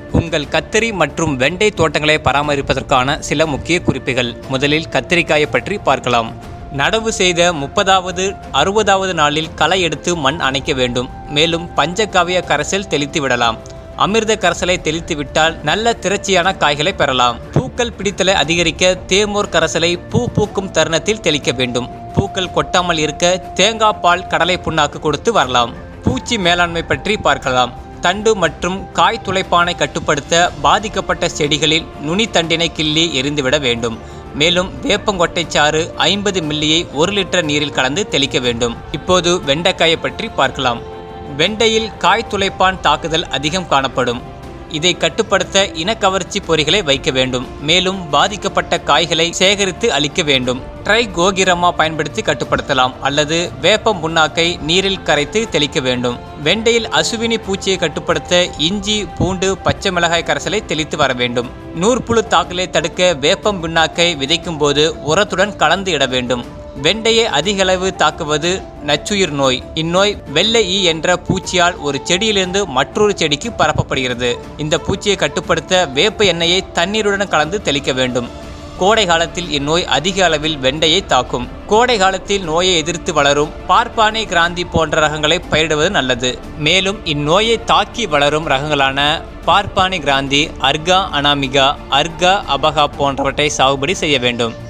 உங்கள் கத்திரி மற்றும் வெண்டை தோட்டங்களை பராமரிப்பதற்கான சில முக்கிய குறிப்புகள் முதலில் கத்திரிக்காயை பற்றி பார்க்கலாம் நடவு செய்த முப்பதாவது அறுபதாவது நாளில் களை எடுத்து மண் அணைக்க வேண்டும் மேலும் பஞ்சகாவிய கரைசல் தெளித்து விடலாம் அமிர்த கரைசலை தெளித்து விட்டால் நல்ல திரட்சியான காய்களை பெறலாம் பூக்கள் பிடித்தலை அதிகரிக்க தேமோர் கரைசலை பூ பூக்கும் தருணத்தில் தெளிக்க வேண்டும் பூக்கள் கொட்டாமல் இருக்க தேங்காய் பால் கடலை புண்ணாக்கு கொடுத்து வரலாம் பூச்சி மேலாண்மை பற்றி பார்க்கலாம் தண்டு மற்றும் காய் துளைப்பானை கட்டுப்படுத்த பாதிக்கப்பட்ட செடிகளில் நுனி தண்டினை கிள்ளி எரிந்துவிட வேண்டும் மேலும் வேப்பங்கொட்டை சாறு ஐம்பது மில்லியை ஒரு லிட்டர் நீரில் கலந்து தெளிக்க வேண்டும் இப்போது வெண்டைக்காயை பற்றி பார்க்கலாம் வெண்டையில் காய் துளைப்பான் தாக்குதல் அதிகம் காணப்படும் இதை கட்டுப்படுத்த இனக்கவர்ச்சி பொறிகளை வைக்க வேண்டும் மேலும் பாதிக்கப்பட்ட காய்களை சேகரித்து அளிக்க வேண்டும் ட்ரை கோகிரமா பயன்படுத்தி கட்டுப்படுத்தலாம் அல்லது வேப்பம் புண்ணாக்கை நீரில் கரைத்து தெளிக்க வேண்டும் வெண்டையில் அசுவினி பூச்சியை கட்டுப்படுத்த இஞ்சி பூண்டு பச்சை மிளகாய் கரைசலை தெளித்து வர வேண்டும் நூற்புழு தாக்கலை தடுக்க வேப்பம் புண்ணாக்கை விதைக்கும் போது உரத்துடன் கலந்து இட வேண்டும் வெண்டையை அதிக அளவு தாக்குவது நச்சுயிர் நோய் இந்நோய் வெள்ளை ஈ என்ற பூச்சியால் ஒரு செடியிலிருந்து மற்றொரு செடிக்கு பரப்பப்படுகிறது இந்த பூச்சியை கட்டுப்படுத்த வேப்ப எண்ணெயை தண்ணீருடன் கலந்து தெளிக்க வேண்டும் கோடை காலத்தில் இந்நோய் அதிக அளவில் வெண்டையை தாக்கும் கோடை காலத்தில் நோயை எதிர்த்து வளரும் பார்ப்பானை கிராந்தி போன்ற ரகங்களை பயிரிடுவது நல்லது மேலும் இந்நோயை தாக்கி வளரும் ரகங்களான பார்ப்பானை கிராந்தி அர்கா அனாமிகா அர்கா அபகா போன்றவற்றை சாகுபடி செய்ய வேண்டும்